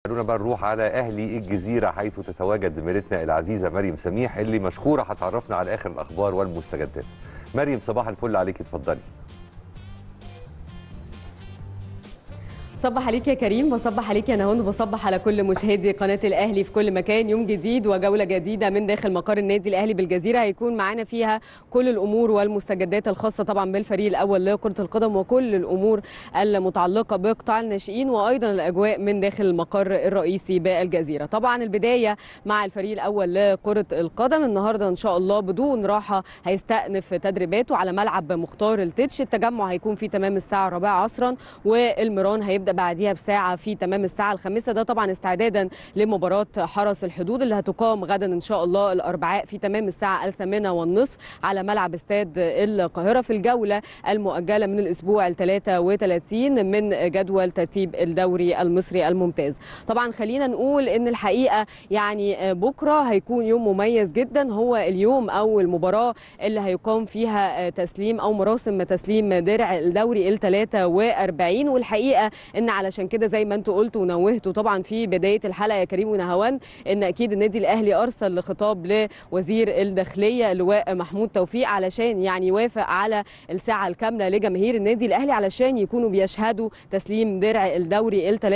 خلونا بقى نروح على اهلي الجزيره حيث تتواجد زميلتنا العزيزه مريم سميح اللي مشكوره هتعرفنا على اخر الاخبار والمستجدات. مريم صباح الفل عليكي اتفضلي. صبح عليك يا كريم بصبح عليك يا نهون وبصبح على كل مشاهدي قناه الاهلي في كل مكان يوم جديد وجوله جديده من داخل مقر النادي الاهلي بالجزيره هيكون معانا فيها كل الامور والمستجدات الخاصه طبعا بالفريق الاول لكره القدم وكل الامور المتعلقه بقطاع الناشئين وايضا الاجواء من داخل المقر الرئيسي بالجزيره طبعا البدايه مع الفريق الاول لكره القدم النهارده ان شاء الله بدون راحه هيستأنف تدريباته على ملعب مختار التتش التجمع هيكون في تمام الساعه الرابعه عصرا والمران هيبدا بعديها بساعه في تمام الساعه الخامسه ده طبعا استعدادا لمباراه حرس الحدود اللي هتقام غدا ان شاء الله الاربعاء في تمام الساعه الثامنه والنصف على ملعب استاد القاهره في الجوله المؤجله من الاسبوع ال 33 من جدول ترتيب الدوري المصري الممتاز طبعا خلينا نقول ان الحقيقه يعني بكره هيكون يوم مميز جدا هو اليوم او المباراه اللي هيقام فيها تسليم او مراسم تسليم درع الدوري ال 43 والحقيقه ان علشان كده زي ما انتم قلتوا ونوهتوا طبعا في بدايه الحلقه يا كريم ونهوان ان اكيد النادي الاهلي ارسل خطاب لوزير الداخليه اللواء محمود توفيق علشان يعني يوافق على الساعه الكامله لجماهير النادي الاهلي علشان يكونوا بيشهدوا تسليم درع الدوري ال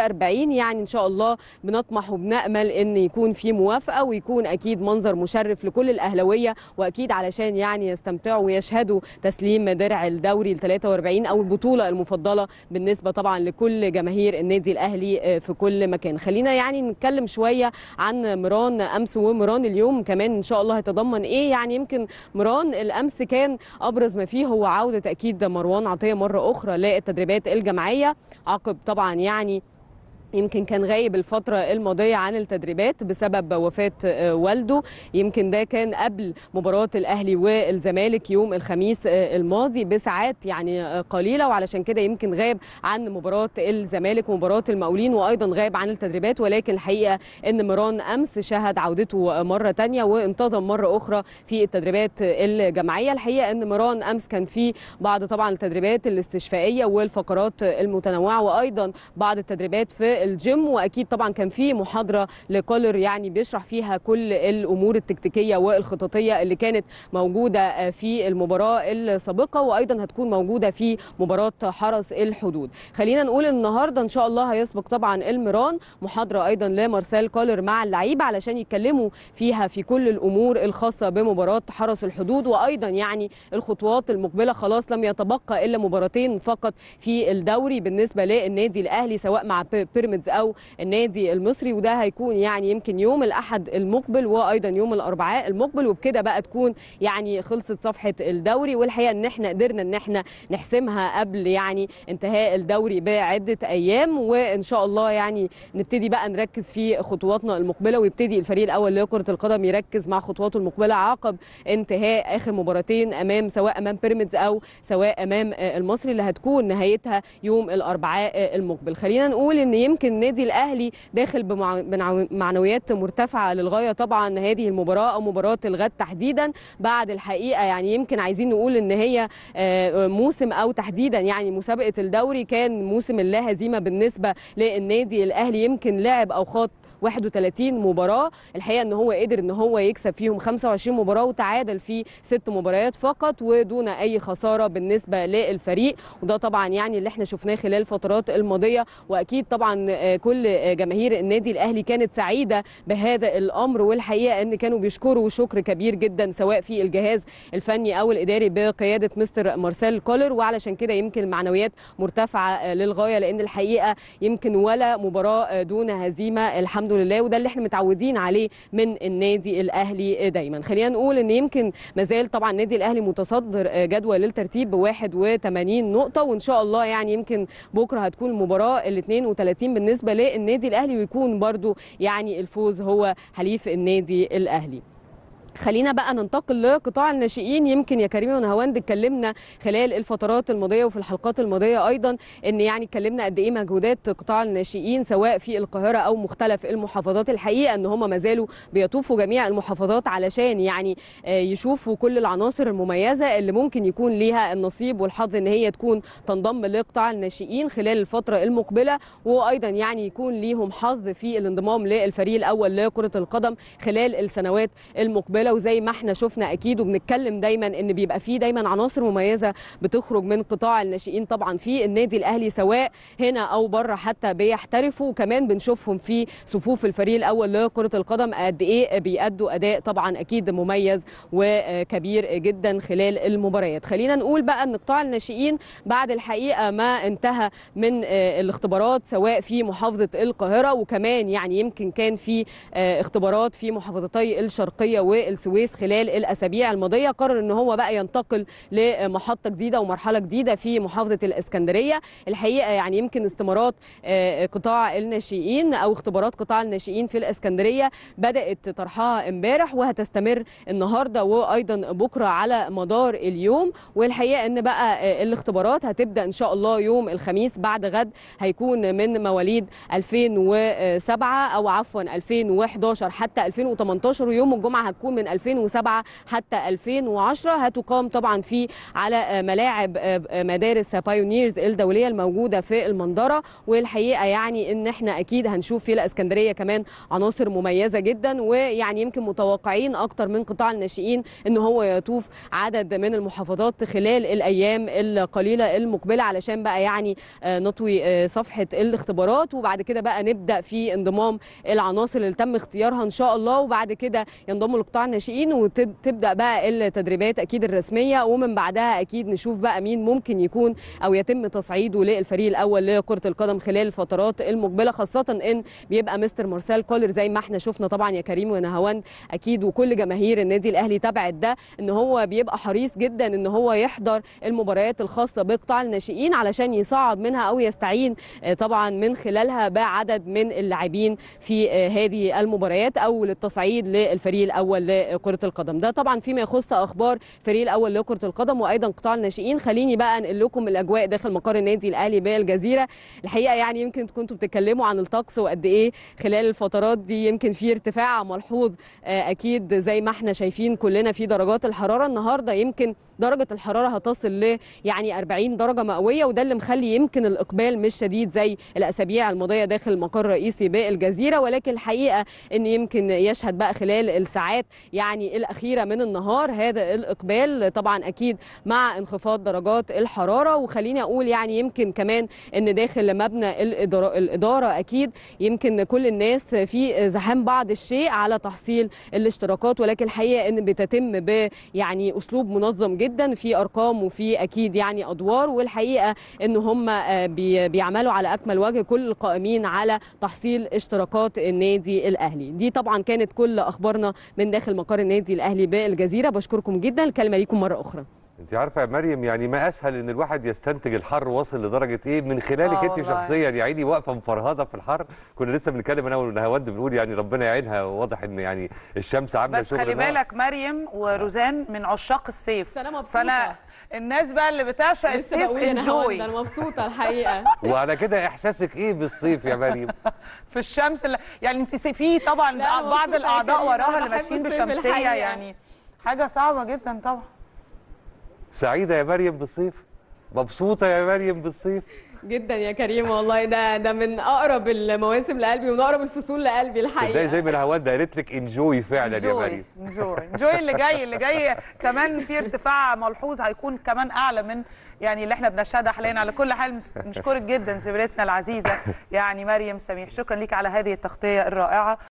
43 يعني ان شاء الله بنطمح وبنامل ان يكون في موافقه ويكون اكيد منظر مشرف لكل الاهلاويه واكيد علشان يعني يستمتعوا ويشهدوا تسليم درع الدوري ال 43 او البطوله المفضله بالنسبه طبعا لكل جماهير النادي الاهلي في كل مكان خلينا يعني نتكلم شويه عن مران امس ومران اليوم كمان ان شاء الله هيتضمن ايه يعني يمكن مران الامس كان ابرز ما فيه هو عوده تاكيد مروان عطيه مره اخرى للتدريبات الجماعيه عقب طبعا يعني يمكن كان غايب الفترة الماضية عن التدريبات بسبب وفاة والده يمكن ده كان قبل مباراة الأهلي والزمالك يوم الخميس الماضي بساعات يعني قليلة وعلشان كده يمكن غاب عن مباراة الزمالك ومباراة المقاولين وأيضا غاب عن التدريبات ولكن الحقيقة أن مران أمس شهد عودته مرة تانية وانتظم مرة أخرى في التدريبات الجماعية الحقيقة أن مران أمس كان في بعض طبعا التدريبات الاستشفائية والفقرات المتنوعة وأيضا بعض التدريبات في الجيم واكيد طبعا كان في محاضره لكولر يعني بيشرح فيها كل الامور التكتيكيه والخططيه اللي كانت موجوده في المباراه السابقه وايضا هتكون موجوده في مباراه حرس الحدود خلينا نقول النهارده ان شاء الله هيسبق طبعا الميران محاضره ايضا لمارسيل كولر مع اللعيبه علشان يتكلموا فيها في كل الامور الخاصه بمباراه حرس الحدود وايضا يعني الخطوات المقبله خلاص لم يتبقى الا مباراتين فقط في الدوري بالنسبه للنادي الاهلي سواء مع بيراميدز او النادي المصري وده هيكون يعني يمكن يوم الاحد المقبل وايضا يوم الاربعاء المقبل وبكده بقى تكون يعني خلصت صفحه الدوري والحقيقه ان احنا قدرنا ان احنا نحسمها قبل يعني انتهاء الدوري بعده ايام وان شاء الله يعني نبتدي بقى نركز في خطواتنا المقبله ويبتدي الفريق الاول لكره القدم يركز مع خطواته المقبله عقب انتهاء اخر مباراتين امام سواء امام بيراميدز او سواء امام المصري اللي هتكون نهايتها يوم الاربعاء المقبل خلينا نقول ان يمكن النادي الاهلي داخل بمعنويات مرتفعه للغايه طبعا هذه المباراه او مباراه الغد تحديدا بعد الحقيقه يعني يمكن عايزين نقول ان هي موسم او تحديدا يعني مسابقه الدوري كان موسم اللا هزيمه بالنسبه للنادي الاهلي يمكن لعب او خاض 31 مباراه الحقيقه ان هو قدر ان هو يكسب فيهم 25 مباراه وتعادل في ست مباريات فقط ودون اي خساره بالنسبه للفريق وده طبعا يعني اللي احنا شفناه خلال الفترات الماضيه واكيد طبعا كل جماهير النادي الاهلي كانت سعيده بهذا الامر والحقيقه ان كانوا بيشكروا شكر كبير جدا سواء في الجهاز الفني او الاداري بقياده مستر مارسيل كولر وعلشان كده يمكن المعنويات مرتفعه للغايه لان الحقيقه يمكن ولا مباراه دون هزيمه الحمد الحمد لله وده اللي احنا متعودين عليه من النادي الاهلي دايما خلينا نقول ان يمكن مازال طبعا النادي الاهلي متصدر جدول الترتيب ب 81 نقطه وان شاء الله يعني يمكن بكره هتكون المباراه ال 32 بالنسبه للنادي الاهلي ويكون برده يعني الفوز هو حليف النادي الاهلي خلينا بقى ننتقل لقطاع الناشئين يمكن يا كريم ونهاوند اتكلمنا خلال الفترات الماضيه وفي الحلقات الماضيه ايضا ان يعني اتكلمنا قد ايه مجهودات قطاع الناشئين سواء في القاهره او مختلف المحافظات الحقيقه ان هم ما زالوا بيطوفوا جميع المحافظات علشان يعني يشوفوا كل العناصر المميزه اللي ممكن يكون ليها النصيب والحظ ان هي تكون تنضم لقطاع الناشئين خلال الفتره المقبله وايضا يعني يكون ليهم حظ في الانضمام للفريق الاول لكره القدم خلال السنوات المقبله وزي ما احنا شفنا اكيد وبنتكلم دايما ان بيبقى فيه دايما عناصر مميزه بتخرج من قطاع الناشئين طبعا في النادي الاهلي سواء هنا او بره حتى بيحترفوا وكمان بنشوفهم في صفوف الفريق الاول لكره القدم قد ايه بيأدوا اداء طبعا اكيد مميز وكبير جدا خلال المباريات خلينا نقول بقى ان قطاع الناشئين بعد الحقيقه ما انتهى من الاختبارات سواء في محافظه القاهره وكمان يعني يمكن كان في اختبارات في محافظتي الشرقيه والسويس خلال الاسابيع الماضيه قرر ان هو بقى ينتقل لمحطه جديده ومرحله جديده في محافظه الاسكندريه الحقيقه يعني يمكن استمارات قطاع الناشئين او اختبارات قطاع الناشئين في الاسكندريه بدات طرحها امبارح وهتستمر النهارده وايضا بكره على مدار اليوم والحقيقه ان بقى الاختبارات هتبدا ان شاء الله يوم الخميس بعد غد هيكون من مواليد 2007 او عفوا 2011 حتى 2018 ويوم الجمعه هتكون من 2007 حتى 2010 هتقام طبعا في على ملاعب مدارس بايونيرز الدوليه الموجوده في المنظره والحقيقه يعني ان احنا اكيد هنشوف في الاسكندريه كمان عناصر مميزه جدا ويعني يمكن متوقعين اكتر من قطاع الناشئين ان هو يطوف عدد من المحافظات خلال الايام القليله المقبله علشان بقى يعني نطوي صفحه الاختبارات وبعد كده بقى نبدا في انضمام العناصر اللي تم اختيارها ان شاء الله وبعد كده ينضموا لقطاع الناشئين وتبدا بقى التدريبات اكيد الرسميه ومن بعدها اكيد نشوف بقى مين ممكن يكون او يتم تصعيده للفريق الاول لكره القدم خلال الفترات المقبله خاصه ان بيبقى مستر مارسيل كولر زي ما احنا شفنا طبعا يا كريم ونهاوند اكيد وكل جماهير النادي الاهلي تبعت ده ان هو بيبقى حريص جدا ان هو يحضر المباريات الخاصه بقطاع الناشئين علشان يصعد منها او يستعين طبعا من خلالها بعدد من اللاعبين في هذه المباريات او للتصعيد للفريق الاول لكره القدم ده طبعا فيما يخص اخبار الفريق الاول لكره القدم وايضا قطاع الناشئين خليني بقى انقل لكم الاجواء داخل مقر النادي الاهلي بالجزيره الحقيقه يعني يمكن كنتوا بتتكلموا عن الطقس وقد ايه خلال الفترات دي يمكن في ارتفاع ملحوظ اكيد زي ما احنا شايفين كلنا في درجات الحراره النهارده يمكن درجه الحراره هتصل ل يعني 40 درجه مئويه وده اللي مخلي يمكن الاقبال مش شديد زي الاسابيع الماضيه داخل المقر الرئيسي بالجزيره ولكن الحقيقه ان يمكن يشهد بقى خلال الساعات يعني الاخيره من النهار هذا الاقبال طبعا اكيد مع انخفاض درجات الحراره وخليني اقول يعني يمكن كمان ان داخل مبنى الاداره, الإدارة اكيد يمكن كل الناس في زحام بعض الشيء على تحصيل الاشتراكات ولكن الحقيقه ان بتتم ب يعني اسلوب منظم جدا في ارقام وفي اكيد يعني ادوار والحقيقه ان هم بيعملوا على اكمل وجه كل القائمين على تحصيل اشتراكات النادي الاهلي دي طبعا كانت كل اخبارنا من داخل مقر النادي الاهلي بالجزيره بشكركم جدا الكلمه ليكم مره اخرى انت عارفه يا مريم يعني ما اسهل ان الواحد يستنتج الحر واصل لدرجه ايه من خلالك انت شخصيا يا عيني واقفه مفرهده في الحر كنا لسه بنتكلم انا ونهاوند بنقول يعني ربنا يعينها واضح ان يعني الشمس عامله بس خلي بالك مريم وروزان من عشاق الصيف انا مبسوطه فانا الناس بقى اللي بتعشق الصيف انجوي انا مبسوطه الحقيقه وعلى كده احساسك ايه بالصيف يا مريم في الشمس اللي يعني انت في طبعا بعض الاعضاء وراها اللي ماشيين بشمسيه يعني حاجه صعبه جدا طبعا سعيده يا مريم بالصيف مبسوطه يا مريم بالصيف جدا يا كريم والله ده ده من اقرب المواسم لقلبي ومن اقرب الفصول لقلبي الحقيقه ده زي ما الهواد قالت لك انجوي فعلا يا مريم انجوي انجوي اللي جاي اللي جاي كمان في ارتفاع ملحوظ هيكون كمان اعلى من يعني اللي احنا بنشهدها حاليا على كل حال نشكرك جدا زميلتنا العزيزه يعني مريم سميح شكرا ليك على هذه التغطيه الرائعه